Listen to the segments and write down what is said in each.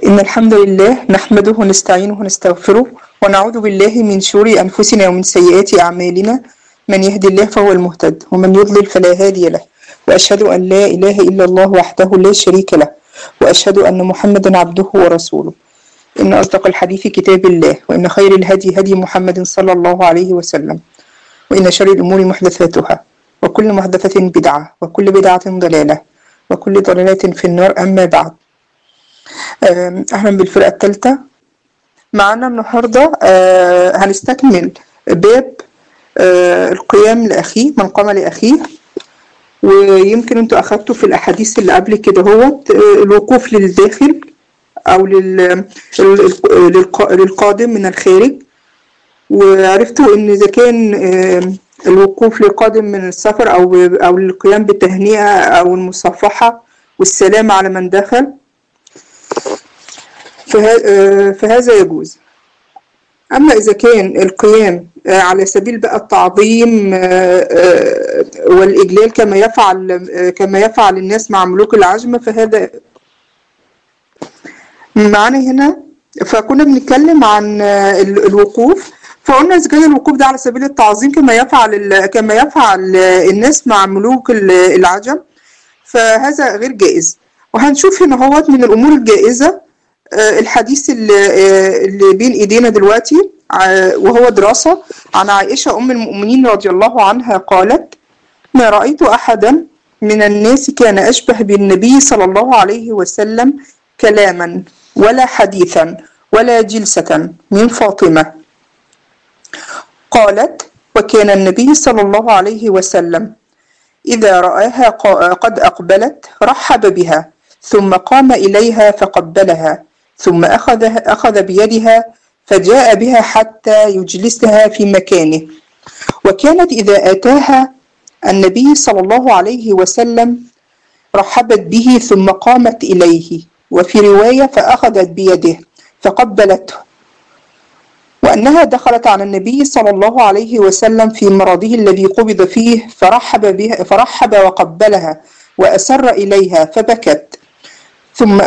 إن الحمد لله نحمده ونستعينه ونستغفره ونعوذ بالله من شرور أنفسنا ومن سيئات أعمالنا من يهدي الله فهو المهتد ومن يضلل فلا هادي له وأشهد أن لا إله إلا الله وحده لا شريك له وأشهد أن محمدا عبده ورسوله إن أصدق الحديث كتاب الله وإن خير الهدي هدي محمد صلى الله عليه وسلم وإن شر الأمور محدثاتها وكل محدثة بدعة وكل بدعة ضلالة وكل ضلالة في النار أما بعد آم، أهلا بالفرقة الثالثة معانا النهاردة آه، هنستكمل باب آه، القيام لأخيه من قام لأخيه ويمكن انتوا أخدتوا في الأحاديث اللي قبل كده هو الوقوف للداخل أو لل- للق- للقادم من الخارج وعرفتوا إن إذا كان آم، الوقوف للقادم من السفر أو أو القيام بالتهنئة أو المصافحة والسلام على من دخل فه- آه، فهذا يجوز أما إذا كان القيام آه، على سبيل بقى التعظيم آه، آه، والإجلال كما يفعل آه، كما يفعل الناس مع ملوك العجم فهذا معانا هنا فكنا بنتكلم عن آه، ال- الوقوف فقلنا إذا كان الوقوف ده على سبيل التعظيم كما يفعل ال- كما يفعل آه، الناس مع ملوك ال- العجم فهذا غير جائز وهنشوف هنا هو من الأمور الجائزة آه، الحديث اللي, آه، اللي بين ايدينا دلوقتي ع- وهو دراسة عن عائشة أم المؤمنين رضي الله عنها قالت ما رأيت أحدا من الناس كان أشبه بالنبي صلى الله عليه وسلم كلاما ولا حديثا ولا جلسة من فاطمة قالت وكان النبي صلى الله عليه وسلم إذا رآها ق- قد أقبلت رحب بها ثم قام إليها فقبلها ثم أخذ أخذ بيدها فجاء بها حتى يجلسها في مكانه وكانت إذا أتاها النبي صلى الله عليه وسلم رحبت به ثم قامت إليه وفي رواية فأخذت بيده فقبلته وأنها دخلت على النبي صلى الله عليه وسلم في مرضه الذي قبض فيه فرحب بها فرحب وقبلها وأسر إليها فبكت ثم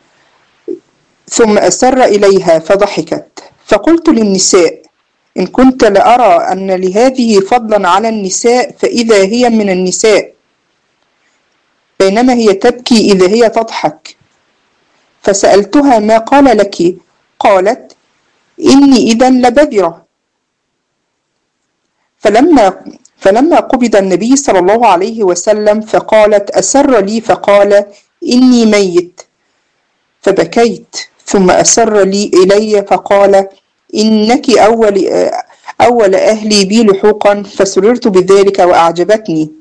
ثم أسر إليها فضحكت فقلت للنساء إن كنت لأرى أن لهذه فضلا على النساء فإذا هي من النساء بينما هي تبكي إذا هي تضحك فسألتها ما قال لك قالت إني إذا لبذرة فلما فلما قبض النبي صلى الله عليه وسلم فقالت أسر لي فقال إني ميت فبكيت ثم أسر لي إلي فقال إنك أول أول أهلي بي لحوقا فسررت بذلك وأعجبتني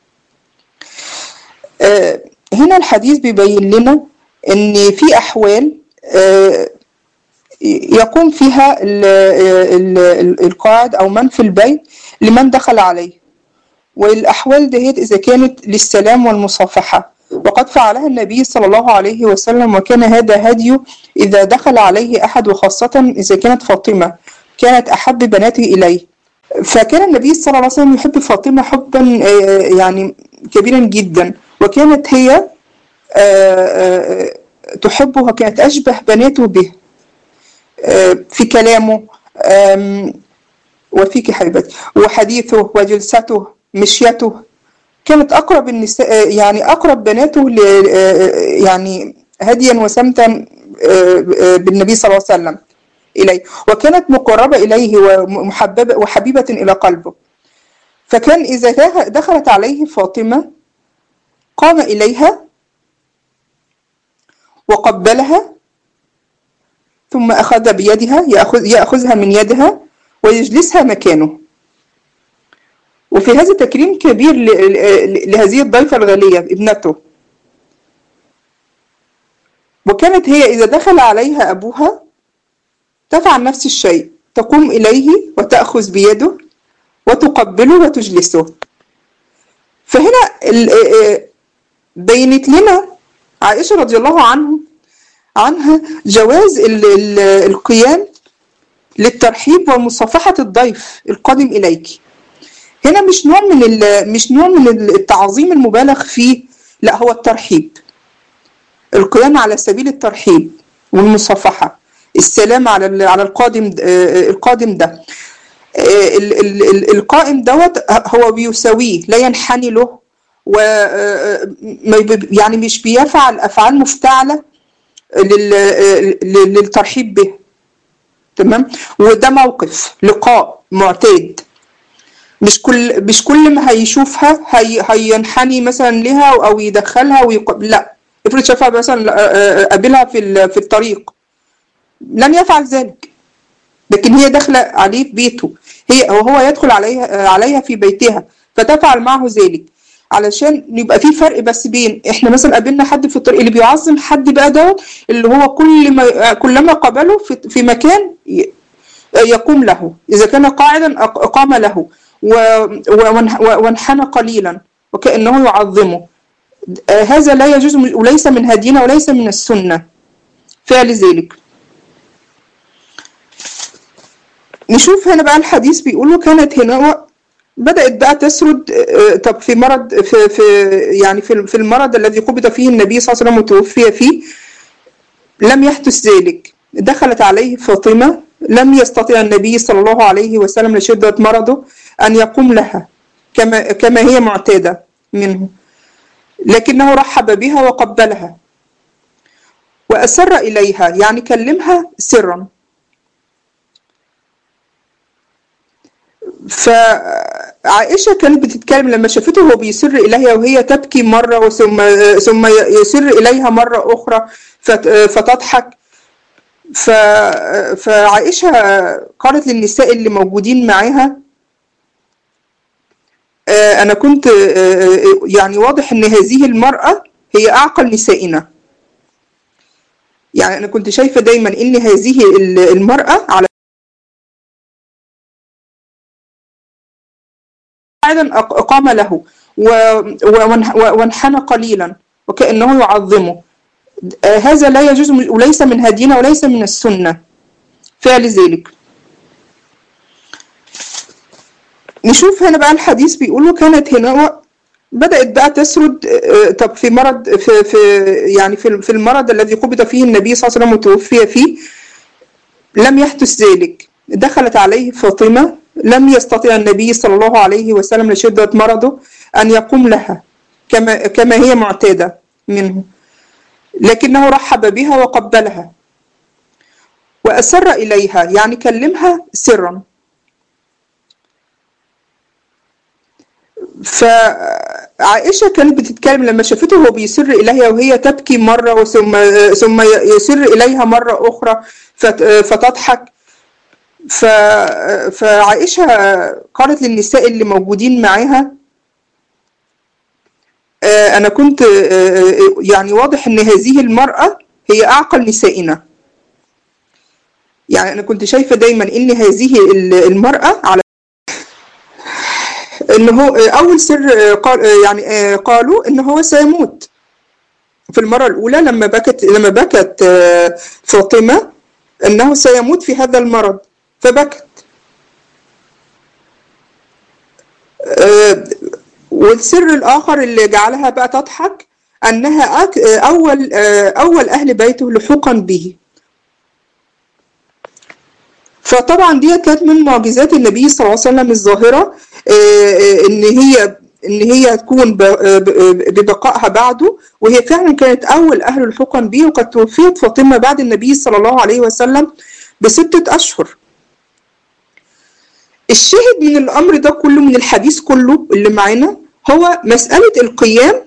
آه، هنا الحديث بيبين لنا إن في أحوال آه، يقوم فيها ال- ال- ال- القاعد أو من في البيت لمن دخل عليه والأحوال دهيت إذا كانت للسلام والمصافحة وقد فعلها النبي صلى الله عليه وسلم وكان هذا هديه إذا دخل عليه أحد وخاصة إذا كانت فاطمة كانت أحب بناته إليه فكان النبي صلى الله عليه وسلم يحب فاطمة حبا آه، يعني كبيرا جدا وكانت هي آه، آه، تحبه وكانت أشبه بناته به آه، في كلامه آم، وفيك حبيبتي وحديثه وجلسته مشيته كانت أقرب النساء يعني أقرب بناته ل يعني هديا وسمتا آه، آه، بالنبي صلى الله عليه وسلم إليه وكانت مقربة إليه ومحببة وحبيبة إلى قلبه فكان إذا دخلت عليه فاطمة قام إليها وقبلها ثم أخذ بيدها يأخذ يأخذها من يدها ويجلسها مكانه وفي هذا تكريم كبير ل- ل- لهذه الضيفة الغالية ابنته وكانت هي إذا دخل عليها أبوها تفعل نفس الشيء تقوم إليه وتأخذ بيده وتقبله وتجلسه فهنا ال- آه، بينت لنا عائشة رضي الله عنه عنها جواز ال- ال- القيام للترحيب ومصافحة الضيف القادم إليك هنا مش نوع من ال- مش نوع من التعظيم المبالغ فيه لا هو الترحيب القيام على سبيل الترحيب والمصافحة السلام على على القادم القادم ده القائم دوت هو بيساويه لا ينحني له و يعني مش بيفعل افعال مفتعله للترحيب به تمام وده موقف لقاء معتاد مش كل مش كل ما هيشوفها هي هينحني مثلا لها او يدخلها ويق... لا افرض شافها مثلا قابلها في في الطريق لن يفعل ذلك لكن هي داخله عليه في بيته هي وهو يدخل عليها عليها في بيتها فتفعل معه ذلك علشان يبقى في فرق بس بين احنا مثلا قابلنا حد في الطريق اللي بيعظم حد بقى دوت اللي هو كل ما كلما قابله في, في مكان يقوم له اذا كان قاعدا اقام له وانحنى قليلا وكانه يعظمه هذا لا يجوز وليس من هدينا وليس من السنه فعل ذلك نشوف هنا بقى الحديث بيقولوا كانت هنا بدأت بقى تسرد طب في مرض في, في يعني في, في المرض الذي قبض فيه النبي صلى الله عليه وسلم وتوفي فيه لم يحدث ذلك دخلت عليه فاطمة لم يستطع النبي صلى الله عليه وسلم لشدة مرضه أن يقوم لها كما كما هي معتادة منه لكنه رحب بها وقبلها وأسر إليها يعني كلمها سرا فعائشة كانت بتتكلم لما شافته وهو بيسر إليها وهي تبكي مرة ثم ثم يسر إليها مرة أخرى فتضحك فعائشة قالت للنساء اللي موجودين معاها أنا كنت يعني واضح إن هذه المرأة هي أعقل نسائنا يعني أنا كنت شايفة دايما إن هذه المرأة على قاعدا أقام له وانحنى قليلا وكأنه يعظمه هذا لا يجوز وليس من هدينا وليس من السنة فعل ذلك نشوف هنا بقى الحديث بيقولوا كانت هنا بدأت بقى تسرد طب في مرض في, في يعني في, في المرض الذي قبض فيه النبي صلى الله عليه وسلم وتوفي فيه لم يحدث ذلك دخلت عليه فاطمة لم يستطع النبي صلى الله عليه وسلم لشدة مرضه أن يقوم لها كما كما هي معتادة منه لكنه رحب بها وقبلها وأسر إليها يعني كلمها سرا فعائشة كانت بتتكلم لما شافته وهو بيسر إليها وهي تبكي مرة ثم ثم يسر إليها مرة أخرى فتضحك فعائشة قالت للنساء اللي موجودين معاها أنا كنت يعني واضح إن هذه المرأة هي أعقل نسائنا يعني أنا كنت شايفة دايما إن هذه المرأة على إن هو أول سر قال يعني قالوا إن هو سيموت في المرة الأولى لما بكت لما بكت فاطمة إنه سيموت في هذا المرض فبكت والسر الآخر اللي جعلها بقى تضحك أنها أول أول أهل بيته لحوقا به فطبعا دي كانت من معجزات النبي صلى الله عليه وسلم الظاهرة إن هي إن هي تكون ببقائها بعده وهي فعلا كانت أول أهل الحقن به وقد توفيت فاطمة بعد النبي صلى الله عليه وسلم بستة أشهر الشاهد من الأمر ده كله من الحديث كله اللي معانا هو مسألة القيام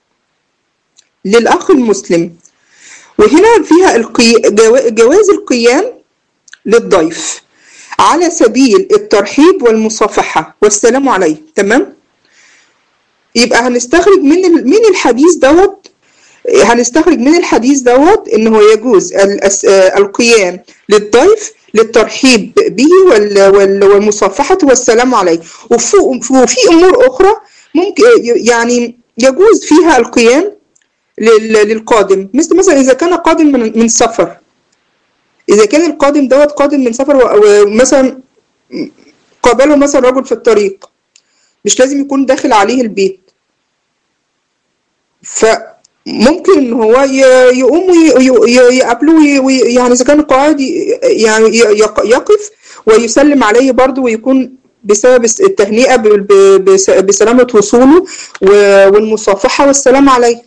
للأخ المسلم وهنا فيها القي... جواز القيام للضيف على سبيل الترحيب والمصافحة والسلام عليه تمام يبقى هنستخرج من ال... من الحديث دوت هنستخرج من الحديث دوت ان هو يجوز الأس... القيام للضيف للترحيب به والمصافحة والسلام عليه وفي أمور أخرى ممكن يعني يجوز فيها القيام للقادم مثل مثلا إذا كان قادم من من سفر إذا كان القادم دوت قادم من سفر ومثلا قابله مثلا رجل في الطريق مش لازم يكون داخل عليه البيت ف ممكن ان هو ي- يقوم وي- ي- يقابله وي- وي- يعني اذا كان قاعد ي- يعني ي- يق- يقف ويسلم عليه برضه ويكون بسبب التهنئة ب- ب- بس- بسلامة وصوله و- والمصافحة والسلام عليه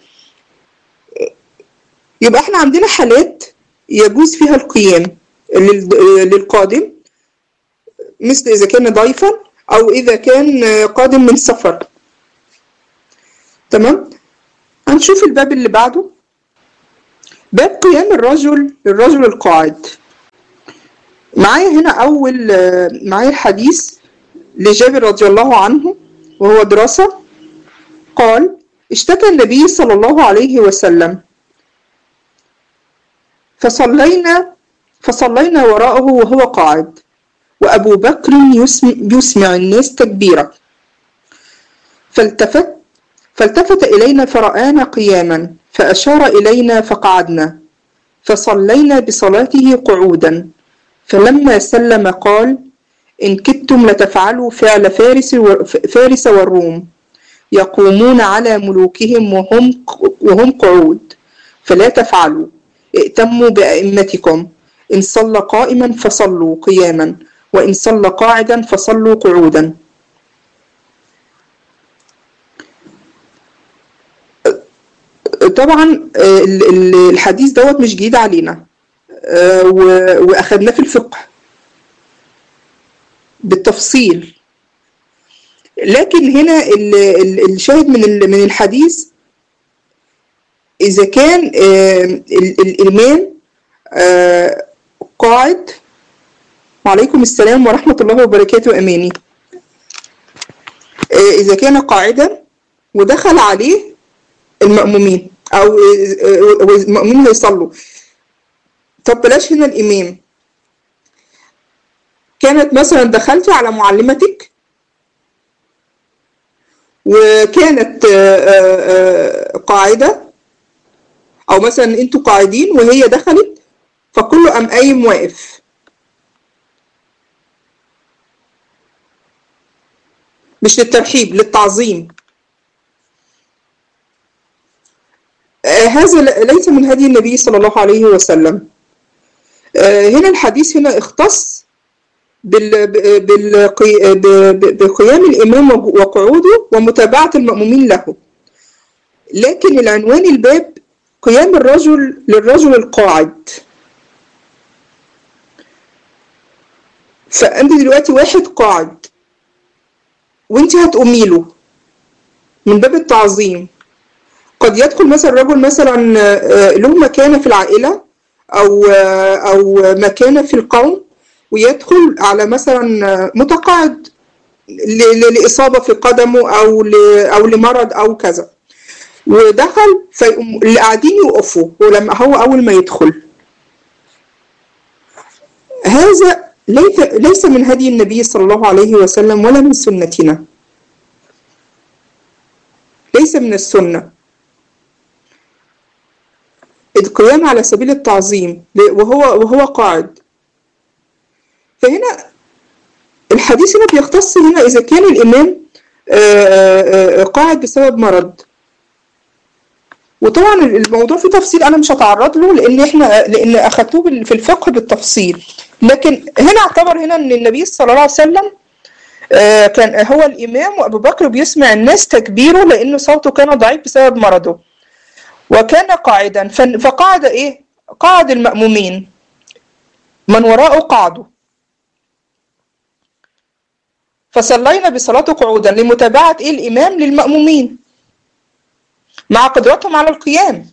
يبقى احنا عندنا حالات يجوز فيها القيام لل- للقادم مثل إذا كان ضيفا أو إذا كان قادم من سفر تمام هنشوف الباب اللي بعده باب قيام الرجل للرجل القاعد معايا هنا أول آه، معايا الحديث لجابر رضي الله عنه وهو دراسة قال اشتكى النبي صلى الله عليه وسلم فصلينا فصلينا وراءه وهو قاعد وأبو بكر يسمع, يسمع الناس تكبيرا فالتفت فالتفت إلينا فرآنا قياما فأشار إلينا فقعدنا فصلينا بصلاته قعودا فلما سلم قال إن كدتم لتفعلوا فعل فارس و- فارس والروم يقومون على ملوكهم وهم وهم قعود فلا تفعلوا ائتموا بأئمتكم إن صلى قائما فصلوا قياما وإن صلى قاعدا فصلوا قعودا طبعا آه، ال- ال- الحديث دوت مش جديد علينا آه، و- وأخدناه في الفقه بالتفصيل لكن هنا ال- ال- الشاهد من ال- من الحديث إذا كان آه، ال- الإمام آه، قاعد وعليكم السلام ورحمة الله وبركاته أماني آه، إذا كان قاعدا ودخل عليه المأمومين أو آه، آه، المأمومين هيصلوا طب بلاش هنا الإمام كانت مثلا دخلت على معلمتك وكانت آه، آه، آه، قاعدة أو مثلا أنتوا قاعدين وهي دخلت فكله قام قايم واقف مش للترحيب للتعظيم آه، هذا ل- ليس من هدي النبي صلى الله عليه وسلم آه، هنا الحديث هنا اختص بال- ب- بالقي- ب- ب- بقيام الإمام وج- وقعوده ومتابعة المأمومين له لكن العنوان الباب قيام الرجل للرجل القاعد فأنت دلوقتي واحد قاعد وانت هتقومي له من باب التعظيم قد يدخل مثلا رجل مثلا آه، له مكانة في العائلة أو آه، أو مكانة في القوم ويدخل على مثلا آه، متقاعد ل- ل- لإصابة في قدمه أو ل- أو لمرض أو كذا ودخل فيقوم اللي قاعدين يقفوا ولما هو أول ما يدخل هذا ليس ليس من هدي النبي صلى الله عليه وسلم ولا من سنتنا ليس من السنة القيام على سبيل التعظيم وهو وهو قاعد فهنا الحديث هنا بيختص هنا إذا كان الإمام آه، آه، قاعد بسبب مرض وطبعا الموضوع فيه تفصيل انا مش هتعرض له لان احنا لان اخدتوه بال- في الفقه بالتفصيل لكن هنا اعتبر هنا ان النبي صلى الله عليه وسلم آه، كان هو الامام وابو بكر بيسمع الناس تكبيره لان صوته كان ضعيف بسبب مرضه وكان قاعدا ف- فقعد ايه قعد المأمومين من وراءه قعدوا فصلينا بصلاته قعودا لمتابعة ايه الامام للمأمومين مع قدرتهم على القيام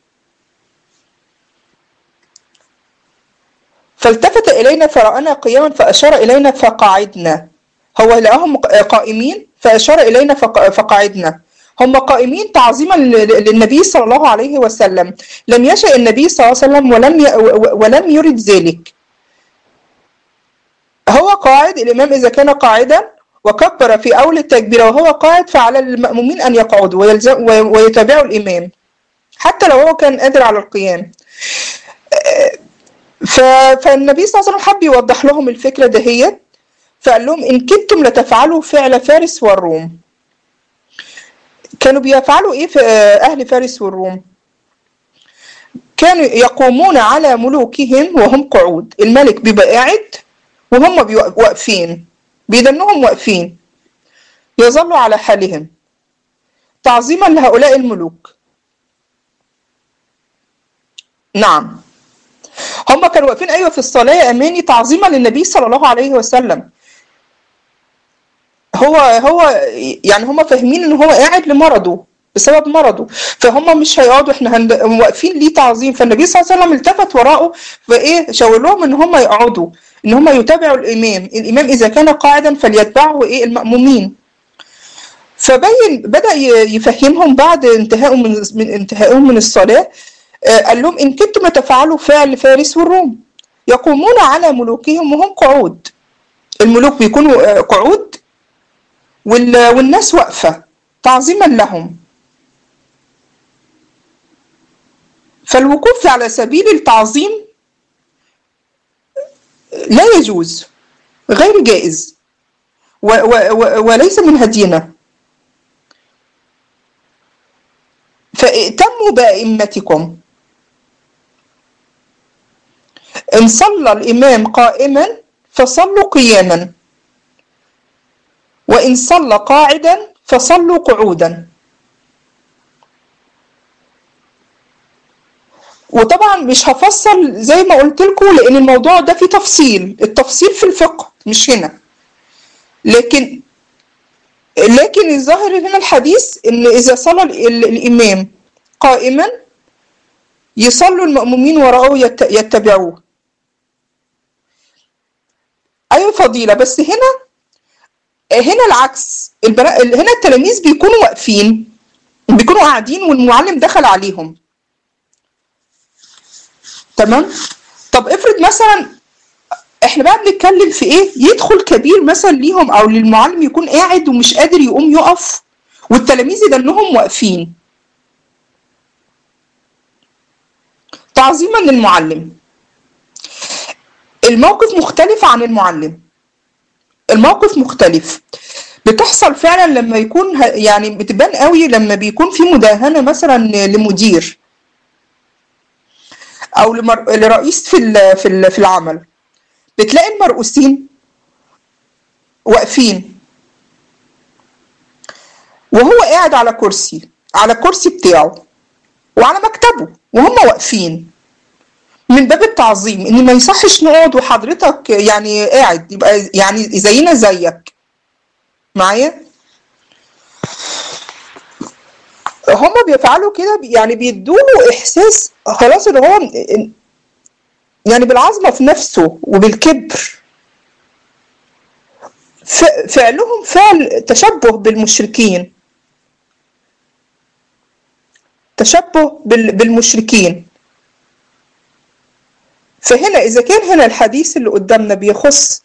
فالتفت إلينا فرآنا قياما فأشار إلينا فقعدنا هو لقاهم قائمين فأشار إلينا فق- فقعدنا هم قائمين تعظيما لل- للنبي صلى الله عليه وسلم لم يشأ النبي صلى الله عليه وسلم ولم ي- و- ولم يرد ذلك هو قاعد الإمام إذا كان قاعدا وكبر في أول التكبير وهو قاعد فعلى المأمومين أن يقعدوا ويلزم وي- ويتابعوا الإمام حتى لو هو كان قادر على القيام ف... فالنبي صلى الله عليه وسلم حب يوضح لهم الفكرة دهيت فقال لهم إن كدتم لتفعلوا فعل فارس والروم كانوا بيفعلوا ايه في اهل فارس والروم كانوا يقومون على ملوكهم وهم قعود الملك بيبقى قاعد وهم واقفين بيدنهم واقفين يظلوا على حالهم تعظيما لهؤلاء الملوك نعم هم كانوا واقفين ايوه في الصلاه يا اماني تعظيما للنبي صلى الله عليه وسلم هو هو يعني هم فاهمين ان هو قاعد لمرضه بسبب مرضه فهم مش هيقعدوا احنا هند... واقفين ليه تعظيم فالنبي صلى الله عليه وسلم التفت وراءه فايه شاور لهم ان هم يقعدوا ان هم يتابعوا الامام الامام اذا كان قاعدا فليتبعه ايه المامومين فبين بدا يفهمهم بعد انتهائهم من, من انتهائهم من الصلاه قال لهم ان كنتم تفعلوا فعل فارس والروم يقومون على ملوكهم وهم قعود الملوك بيكونوا قعود والناس واقفه تعظيما لهم فالوقوف على سبيل التعظيم لا يجوز غير جائز و و و وليس من هدينا فائتموا بأئمتكم إن صلى الإمام قائما فصلوا قياما وإن صلى قاعدا فصلوا قعودا وطبعا مش هفصل زي ما قلت لكم لان الموضوع ده فيه تفصيل التفصيل في الفقه مش هنا لكن لكن الظاهر هنا الحديث ان اذا صلى الامام قائما يصلوا المأمومين وراءه يتبعوه ايوه فضيلة بس هنا هنا العكس هنا التلاميذ بيكونوا واقفين بيكونوا قاعدين والمعلم دخل عليهم تمام طب افرض مثلا احنا بقى بنتكلم في ايه يدخل كبير مثلا ليهم او للمعلم يكون قاعد ومش قادر يقوم يقف والتلاميذ يدنهم واقفين تعظيما للمعلم الموقف مختلف عن المعلم الموقف مختلف بتحصل فعلا لما يكون يعني بتبان قوي لما بيكون في مداهنه مثلا لمدير او لمر... لرئيس في ال... في ال... في العمل بتلاقي المرؤوسين واقفين وهو قاعد على كرسي على الكرسي بتاعه وعلى مكتبه وهم واقفين من باب التعظيم ان ما يصحش نقعد وحضرتك يعني قاعد يبقى يعني زينا زيك معايا هما بيفعلوا كده يعني بيدوله احساس خلاص اللي هو يعني بالعظمه في نفسه وبالكبر فعلهم فعل تشبه بالمشركين تشبه بالمشركين فهنا اذا كان هنا الحديث اللي قدامنا بيخص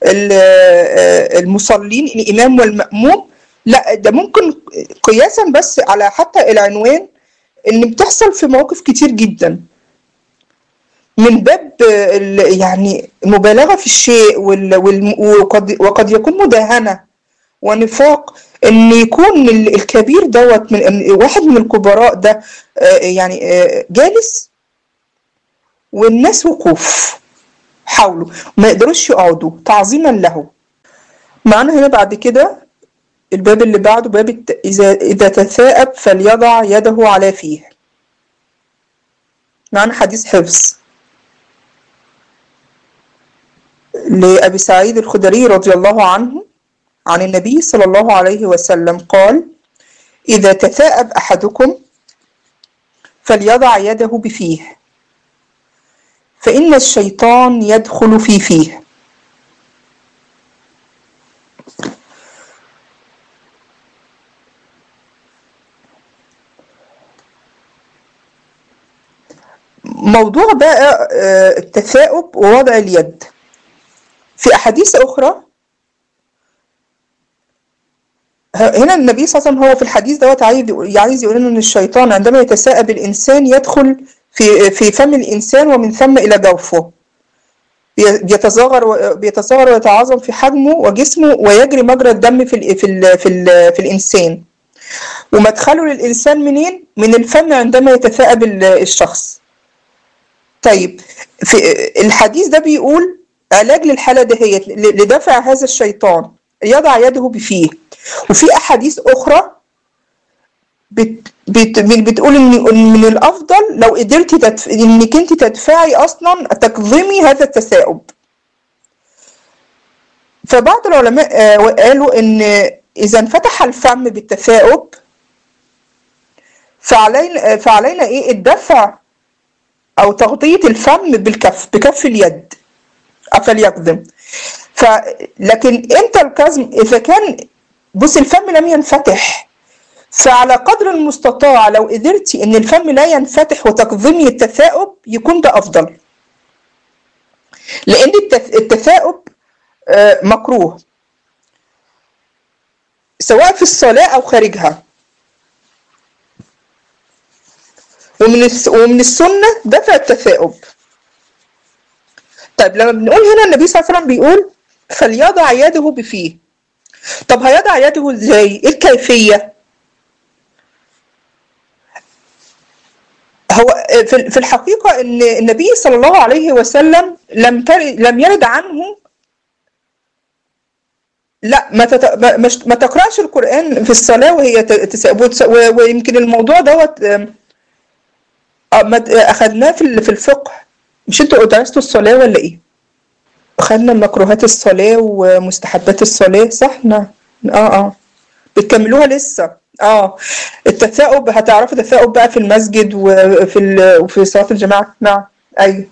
المصلين الامام والماموم لا ده ممكن قياسا بس على حتى العنوان ان بتحصل في مواقف كتير جدا من باب يعني مبالغه في الشيء وقد وقد يكون مداهنه ونفاق ان يكون الكبير دوت من واحد من الكبراء ده يعني جالس والناس وقوف حوله ما يقدروش يقعدوا تعظيما له معنا هنا بعد كده الباب اللي بعده باب الت... إذا إذا تثاءب فليضع يده على فيه معنا حديث حفظ لأبي سعيد الخدري رضي الله عنه عن النبي صلى الله عليه وسلم قال إذا تثاءب أحدكم فليضع يده بفيه فإن الشيطان يدخل في فيه موضوع بقى التثاؤب ووضع اليد في أحاديث أخرى هنا النبي صلى الله عليه وسلم هو في الحديث دوت عايز عايز يقول لنا ان الشيطان عندما يتثاءب الانسان يدخل في في فم الانسان ومن ثم الى جوفه بيتصغر بيتصغر ويتعاظم في حجمه وجسمه ويجري مجرى الدم في ال في ال في, ال في الانسان ومدخله للإنسان منين؟ من الفم عندما يتثاءب الشخص طيب في الحديث ده بيقول علاج للحالة دهيت لدفع هذا الشيطان يضع يده بفيه وفي أحاديث أخرى بت بت بتقول ان من الافضل لو قدرتي تدف... انك انت تدفعي اصلا تكظمي هذا التثاؤب فبعض العلماء قالوا ان اذا انفتح الفم بالتثاؤب فعلينا فعلينا ايه الدفع او تغطيه الفم بالكف بكف اليد فليكظم ف لكن امتى الكظم اذا كان بص الفم لم ينفتح فعلى قدر المستطاع لو قدرتي ان الفم لا ينفتح وتكظمي التثاؤب يكون ده افضل لان التثاؤب مكروه سواء في الصلاة أو خارجها ومن ومن السنة دفع التثاؤب طيب لما بنقول هنا النبي صلى الله عليه وسلم بيقول فليضع يده بفيه طب هيضع يده ازاي؟ ايه الكيفية؟ هو في الحقيقة ان النبي صلى الله عليه وسلم لم لم يرد عنه لا ما تت... ما تقراش القران في الصلاه وهي تسابوت ويمكن الموضوع دوت اخذناه في في الفقه مش انتوا درستوا الصلاه ولا ايه اخذنا مكروهات الصلاه ومستحبات الصلاه صح نعم اه اه بتكملوها لسه اه التثاؤب هتعرفوا التثاؤب بقى في المسجد وفي ال... وفي صلاه الجماعه نعم ايوه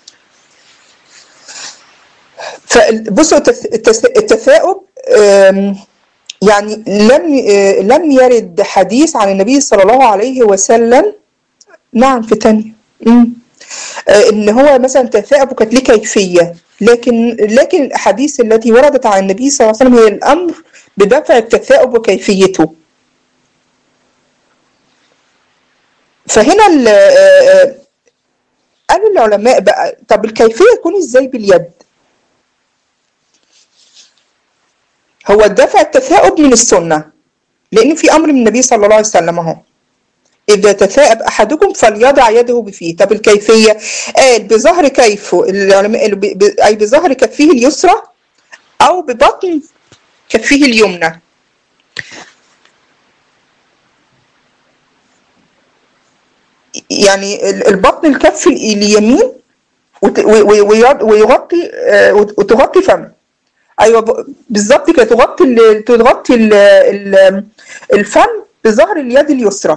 فبصوا التثاؤب يعني لم لم يرد حديث عن النبي صلى الله عليه وسلم نعم في تانية ان هو مثلا تثاؤب وكانت ليه كيفيه لكن لكن الاحاديث التي وردت عن النبي صلى الله عليه وسلم هي الامر بدفع التثاؤب وكيفيته فهنا قالوا العلماء بقى طب الكيفيه تكون ازاي باليد هو الدفع التثاؤب من السنة لأن في أمر من النبي صلى الله عليه وسلم أهو إذا تثاءب أحدكم فليضع يده بفيه طب الكيفية قال بظهر كيفه العلماء قالوا أي بظهر كفيه اليسرى أو ببطن كفيه اليمنى يعني البطن الكف اليمين ويغطي وتغطي فمه ايوه بالظبط كده تغطي ال تغطي ال ال الفم بظهر اليد اليسرى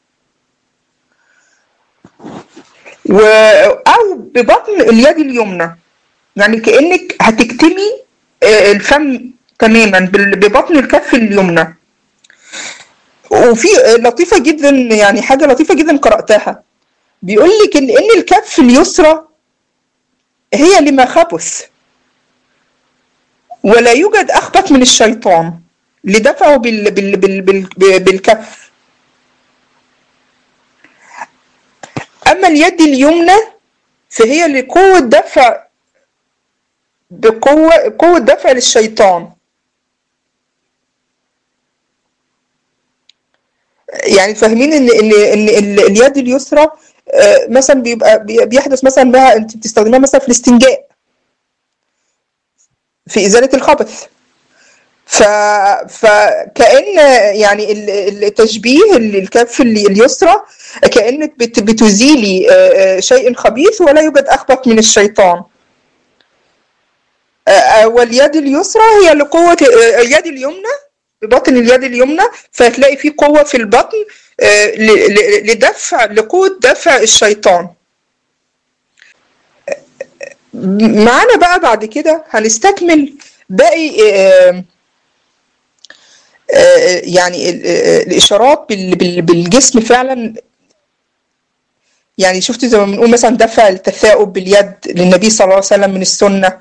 و او ببطن اليد اليمنى يعني كانك هتكتمي الفم تماما ببطن الكف اليمنى وفي لطيفه جدا يعني حاجه لطيفه جدا قراتها بيقول لك ان ان الكف اليسرى هي لما خبث ولا يوجد أخبث من الشيطان لدفعه بال بال بال بال بالكف أما اليد اليمنى فهي لقوة دفع بقوة قوة دفع للشيطان يعني فاهمين ان ان ان اليد اليسرى مثلا بيبقى بيحدث مثلا بها انت بتستخدمها مثلا في الاستنجاء في إزالة الخبث ف... فكأن يعني التشبيه الكف اليسرى كأنك بت... بتزيلي شيء خبيث ولا يوجد أخبث من الشيطان واليد اليسرى هي لقوة اليد اليمنى ببطن اليد اليمنى فهتلاقي في قوة في البطن لدفع لقوة دفع الشيطان معانا بقى بعد كده هنستكمل باقي آآ آآ يعني الاشارات بالجسم فعلا يعني شفت زي ما بنقول مثلا دفع التثاؤب باليد للنبي صلى الله عليه وسلم من السنه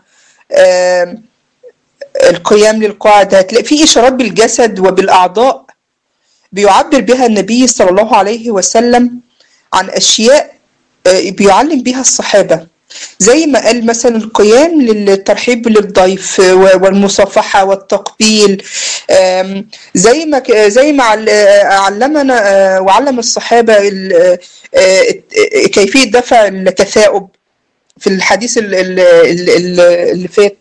القيام للقاعد هتلاقي في اشارات بالجسد وبالاعضاء بيعبر بها النبي صلى الله عليه وسلم عن اشياء بيعلم بها الصحابه زي ما قال مثلا القيام للترحيب للضيف والمصافحة والتقبيل زي ما زي ما علمنا وعلم الصحابة كيفية دفع التثاؤب في الحديث اللي فات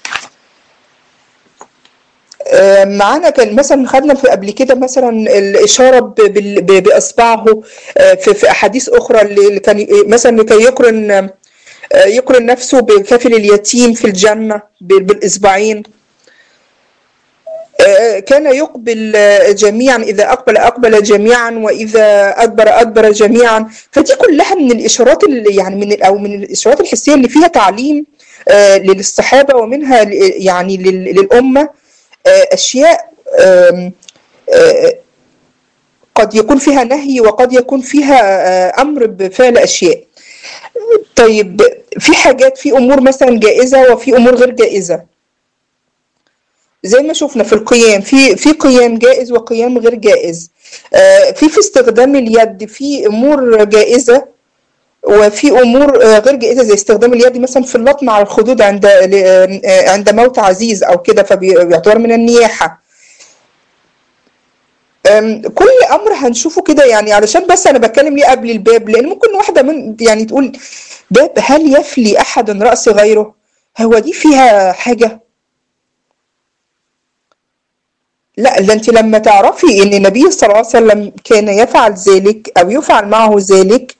معانا كان مثلا خدنا في قبل كده مثلا الاشاره باصبعه في احاديث اخرى اللي كان مثلا لكي يقرن يقرن نفسه بكافل اليتيم في الجنه بالاصبعين كان يقبل جميعا اذا اقبل اقبل جميعا واذا ادبر ادبر جميعا فدي كلها من الاشارات اللي يعني من او من الاشارات الحسيه اللي فيها تعليم للصحابه ومنها يعني للامه اشياء قد يكون فيها نهي وقد يكون فيها امر بفعل اشياء طيب في حاجات في امور مثلا جائزه وفي امور غير جائزه زي ما شفنا في القيام في في قيام جائز وقيام غير جائز في في استخدام اليد في امور جائزه وفي امور غير جائزه زي استخدام اليد مثلا في اللطم على الخدود عند عند موت عزيز او كده فبيعتبر من النياحه كل امر هنشوفه كده يعني علشان بس انا بتكلم ليه قبل الباب لان ممكن واحده من يعني تقول باب هل يفلي احد راس غيره هو دي فيها حاجه لا ده انت لما تعرفي ان النبي صلى الله عليه وسلم كان يفعل ذلك او يفعل معه ذلك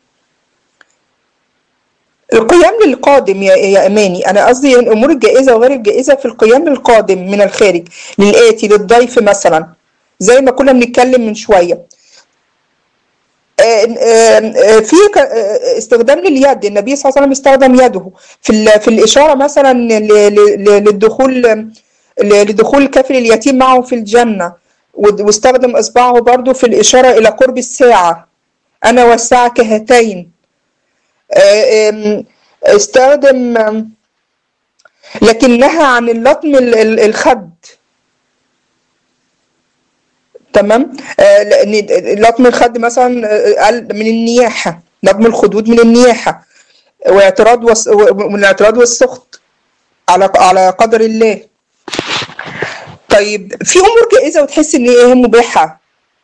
القيام للقادم يا يا اماني انا قصدي الامور الجائزه وغير الجائزه في القيام للقادم من الخارج للاتي للضيف مثلا زي ما كنا بنتكلم من شويه في استخدام لليد النبي صلى الله عليه وسلم استخدم يده في في الاشاره مثلا للدخول لدخول كافل اليتيم معه في الجنه واستخدم اصبعه برضو في الاشاره الى قرب الساعه انا والساعه كهاتين استخدم لكن نهى عن اللطم الخد تمام لان لطم الخد مثلا من النياحه لطم الخدود من النياحه واعتراض وس... من الاعتراض والسخط على على قدر الله طيب في امور جائزه وتحس ان هي مباحه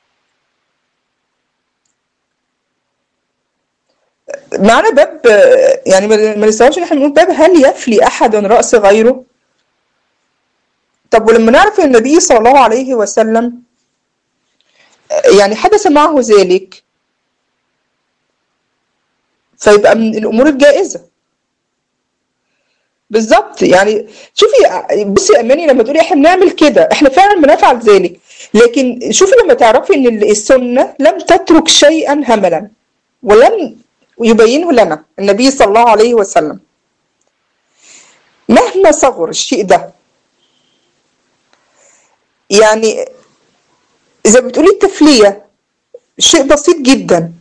معنا باب يعني ما نستوعبش ان احنا بنقول باب هل يفلي احد راس غيره طب ولما نعرف النبي صلى الله عليه وسلم يعني حدث معه ذلك فيبقى من الامور الجائزه بالظبط يعني شوفي بصي يا اماني لما تقولي احنا بنعمل كده احنا فعلا بنفعل ذلك لكن شوفي لما تعرفي ان السنه لم تترك شيئا هملا ولم يبينه لنا النبي صلى الله عليه وسلم مهما صغر الشيء ده يعني زي ما بتقولي التفلية شيء بسيط جدا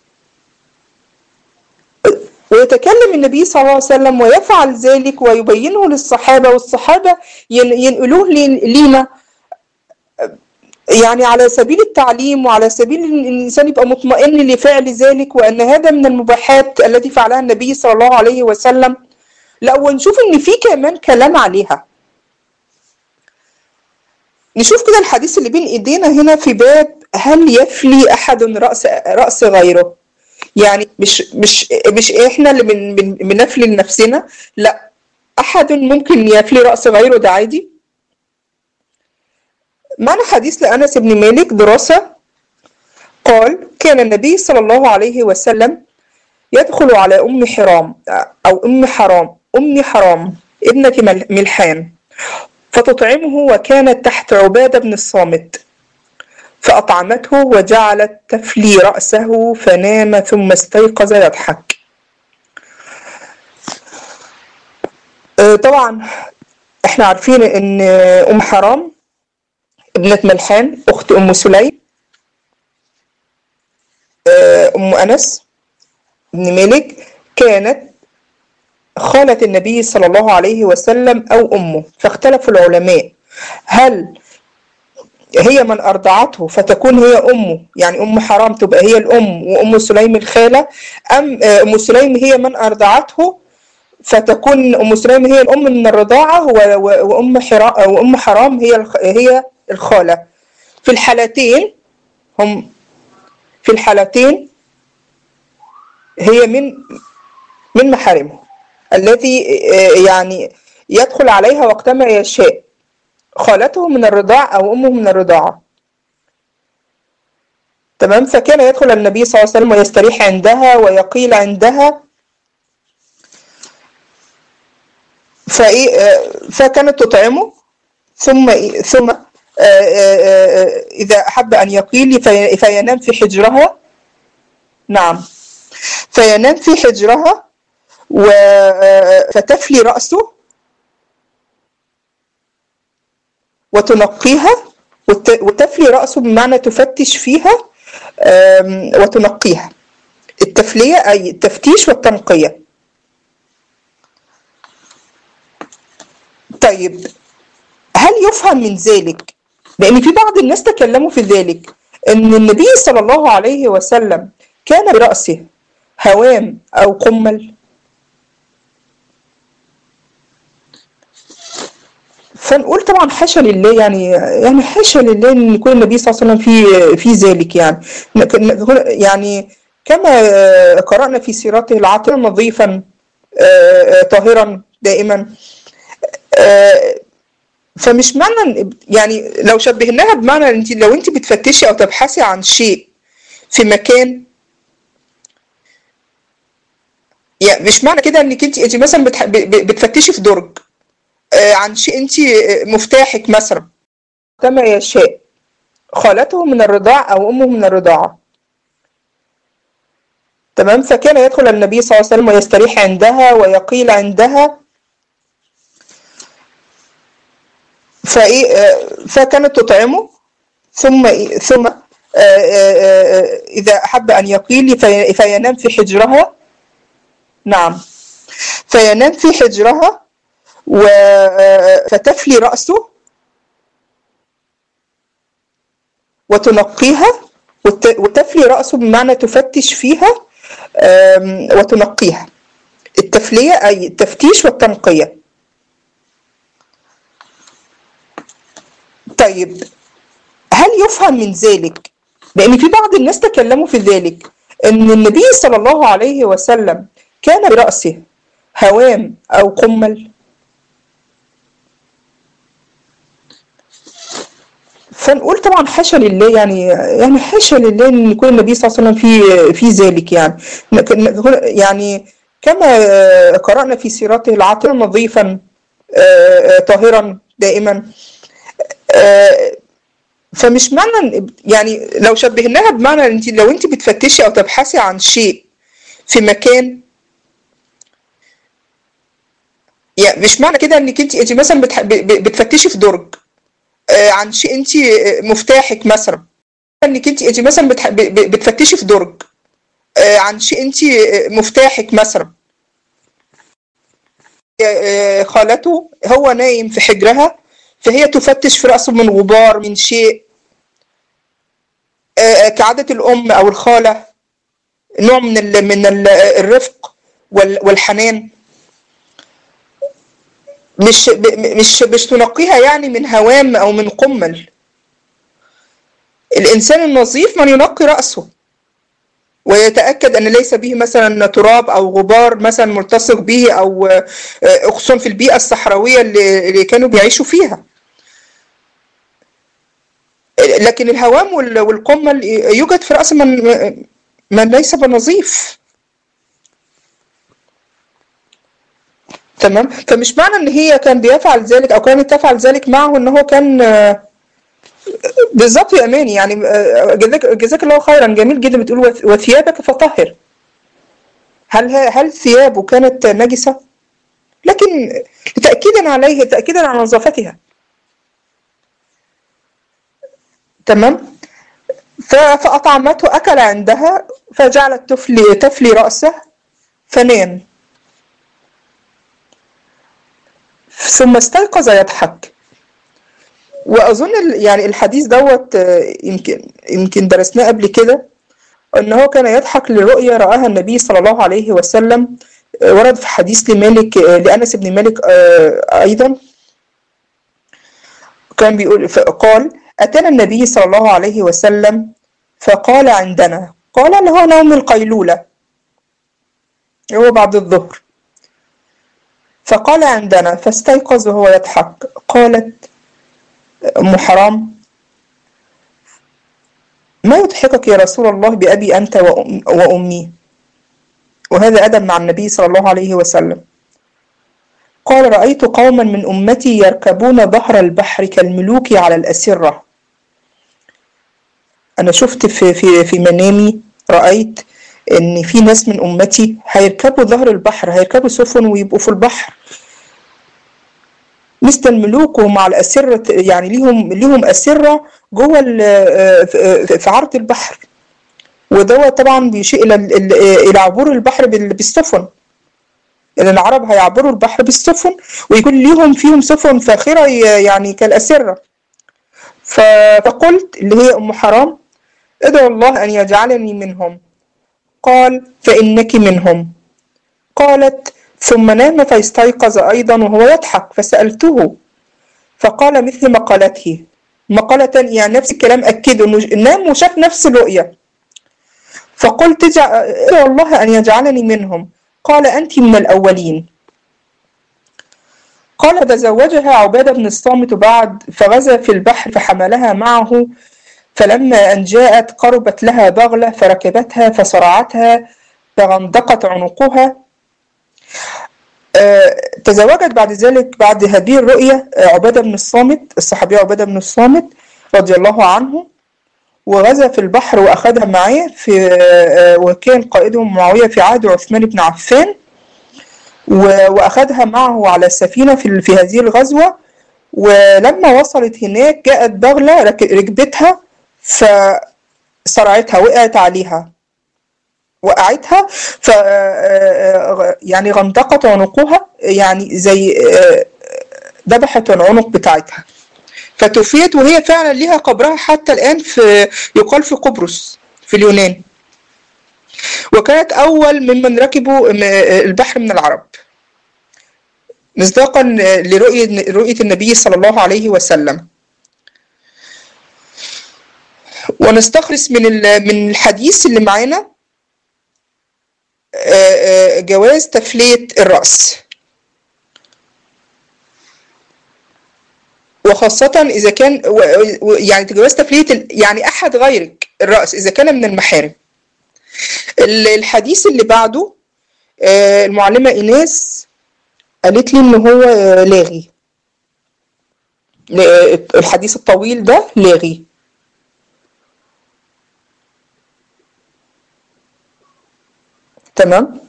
ويتكلم النبي صلى الله عليه وسلم ويفعل ذلك ويبينه للصحابة والصحابة ينقلوه لينا يعني على سبيل التعليم وعلى سبيل ان الانسان يبقى مطمئن لفعل ذلك وان هذا من المباحات التي فعلها النبي صلى الله عليه وسلم لا ونشوف ان في كمان كلام عليها نشوف كده الحديث اللي بين ايدينا هنا في باب هل يفلي احد راس راس غيره يعني مش مش مش احنا اللي من من بنفلي لنفسنا لا احد ممكن يفلي راس غيره ده عادي معنا حديث لأنس بن مالك دراسة قال كان النبي صلى الله عليه وسلم يدخل على أم حرام أو أم حرام أم حرام ابنة ملحان فتطعمه وكانت تحت عبادة بن الصامت فأطعمته وجعلت تفلي رأسه فنام ثم استيقظ يضحك طبعا احنا عارفين ان ام حرام ابنة ملحان أخت أم سليم أم أنس بن مالك كانت خالة النبي صلى الله عليه وسلم أو أمه فاختلف العلماء هل هي من أرضعته فتكون هي أمه يعني أم حرام تبقى هي الأم وأم سليم الخالة أم أم سليم هي من أرضعته فتكون ام سليم هي الام من الرضاعه و- و- وام حرام وام حرام هي الخ- هي الخاله في الحالتين هم في الحالتين هي من من محارمه التي آه، يعني يدخل عليها وقتما يشاء خالته من الرضاع او امه من الرضاعه تمام فكان يدخل النبي صلى الله عليه وسلم ويستريح عندها ويقيل عندها فإيه آه، فكانت تطعمه ثم إيه- ثم آه، آه، آه، إذا أحب أن يقيل في- فينام في حجرها نعم فينام في حجرها و- آه، فتفلي رأسه وتنقيها وت- وتفلي رأسه بمعنى تفتش فيها آم، وتنقيها التفلية أي التفتيش والتنقية طيب هل يفهم من ذلك لأن في بعض الناس تكلموا في ذلك أن النبي صلى الله عليه وسلم كان برأسه هوام أو قمل فنقول طبعا حاشا لله يعني يعني حاشا لله ان يكون النبي صلى الله عليه وسلم في في ذلك يعني نكون- يعني كما قرأنا في سيرته العاطرة نظيفا آه، آه، طاهرا دائما آه، فمش معنى إن- يعني لو شبهناها بمعنى انت لو انت بتفتشي او تبحثي عن شيء في مكان يعني مش معنى كده انك انت انت مثلا بتح- ب- ب- بتفتشي في درج آه، عن شيء انت آه، مفتاحك مثلا كما يشاء خالته من الرضاع او امه من الرضاعه تمام فكان يدخل النبي صلى الله عليه وسلم ويستريح عندها ويقيل عندها فإيه آه، فكانت تطعمه ثم إيه- ثم آه، آه، آه، إذا أحب أن يقيل في- فينام في حجرها نعم فينام في حجرها و- آه، فتفلي رأسه وتنقيها وت- وتفلي رأسه بمعنى تفتش فيها آم، وتنقيها التفلية أي التفتيش والتنقية طيب هل يفهم من ذلك لأن في بعض الناس تكلموا في ذلك أن النبي صلى الله عليه وسلم كان برأسه هوام أو قمل فنقول طبعا حاشا لله يعني يعني حاشا لله ان يكون النبي صلى الله عليه وسلم في في ذلك يعني نكون- يعني كما قرأنا في سيرته العاطرة نظيفا آه، آه، طاهرا دائما آه، فمش معنى إن- يعني لو شبهناها بمعنى انت لو انت بتفتشي او تبحثي عن شيء في مكان يعني مش معنى كده انك انت انت مثلا بتح- ب- ب- بتفتشي في درج آه، عن شيء انت آه، مفتاحك مثلا انك انت انت مثلا بتح- ب- ب- بتفتشي في درج آه، عن شيء انت آه، مفتاحك مثلا آه، خالته هو نايم في حجرها فهي تفتش في رأسه من غبار من شيء آه، كعادة الأم أو الخالة نوع من ال من ال الرفق وال- والحنان مش ب- مش مش تنقيها يعني من هوام أو من قمل الإنسان النظيف من ينقي رأسه ويتأكد أن ليس به مثلا تراب أو غبار مثلا ملتصق به أو آه، خصوصا في البيئة الصحراوية اللي اللي كانوا بيعيشوا فيها لكن الهوام وال- والقمل يوجد في رأس من من ليس بنظيف تمام فمش معنى ان هي كان بيفعل ذلك او كانت تفعل ذلك معه ان هو كان آه، بالظبط يا اماني يعني آه، جزاك جزاك الله خيرا جميل جدا بتقول "وث- وثيابك فطهر هل هل ثيابه كانت نجسة؟ لكن تأكيدا عليه تأكيدا على نظافتها تمام ف- فأطعمته أكل عندها فجعلت تفلي تفلي رأسه فنام ثم استيقظ يضحك وأظن ال- يعني الحديث دوت آه، يمكن يمكن درسناه قبل كده ان هو كان يضحك لرؤيا رآها النبي صلى الله عليه وسلم ورد في حديث لمالك لأنس بن مالك أيضا كان بيقول قال أتانا النبي صلى الله عليه وسلم فقال عندنا قال اللي هو نوم القيلولة هو بعد الظهر فقال عندنا فاستيقظ وهو يضحك قالت أم حرام ما يضحكك يا رسول الله بأبي أنت وأم وأمي وهذا أدب مع النبي صلى الله عليه وسلم قال رأيت قوما من أمتي يركبون ظهر البحر كالملوك على الأسرة أنا شفت في, في, في منامي رأيت إن في ناس من أمتي هيركبوا ظهر البحر هيركبوا سفن ويبقوا في البحر مثل الملوك وهم على الأسرة يعني ليهم ليهم أسرة جوه في عرض البحر ودوت طبعا بيشير إلى إلى عبور البحر بالسفن لأن العرب هيعبروا البحر بالسفن ويكون ليهم فيهم سفن فاخرة يعني كالأسرة فقلت اللي هي أم حرام ادعو الله أن يجعلني منهم قال فإنك منهم قالت ثم نام فاستيقظ أيضا وهو يضحك فسألته فقال مثل مقالته مقالة يعني نفس الكلام أكده إنه نام وشاف نفس الرؤية فقلت ادعو الله أن يجعلني منهم قال أنت من الأولين قال تزوجها عبادة بن الصامت بعد فغزا في البحر فحملها معه فلما أن جاءت قربت لها بغلة فركبتها فصرعتها فغندقت عنقها تزوجت بعد ذلك بعد هذه الرؤية عبادة بن الصامت الصحابي عبادة بن الصامت رضي الله عنه وغزا في البحر وأخذها معاه في وكان قائدهم معاوية في عهد عثمان بن عفان وأخذها معه على السفينة في, في هذه الغزوة ولما وصلت هناك جاءت بغلة ركبتها فصرعتها وقعت عليها وقعتها ف يعني غندقت عنقها يعني زي ذبحت العنق بتاعتها فتوفيت وهي فعلا ليها قبرها حتى الآن في يقال في قبرص في اليونان وكانت أول ممن ركبوا البحر من العرب مصداقا لرؤية رؤية النبي صلى الله عليه وسلم ونستخلص من من الحديث اللي معانا جواز تفلية الرأس وخاصة إذا كان يعني جواز تفلية يعني أحد غيرك الرأس إذا كان من المحارم الحديث اللي بعده المعلمة إيناس قالت لي إن هو لاغي الحديث الطويل ده لاغي تمام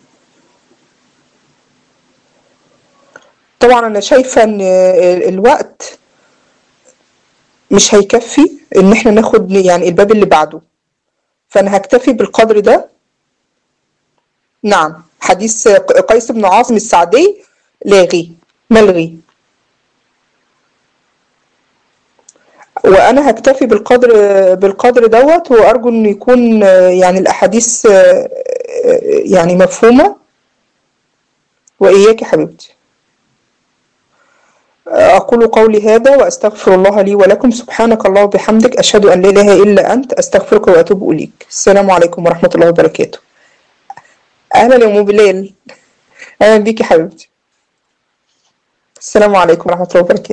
طبعا انا شايفه ان الوقت مش هيكفي ان احنا ناخد يعني الباب اللي بعده فانا هكتفي بالقدر ده نعم حديث قيس بن عاصم السعدي لاغي ملغي وانا هكتفي بالقدر بالقدر دوت وارجو ان يكون يعني الاحاديث يعني مفهومه واياك حبيبتي أقول قولي هذا وأستغفر الله لي ولكم سبحانك الله وبحمدك أشهد أن لا إله إلا أنت أستغفرك وأتوب إليك السلام عليكم ورحمة الله وبركاته أهلا يا أم بلال أهلا بيكي حبيبتي السلام عليكم ورحمة الله وبركاته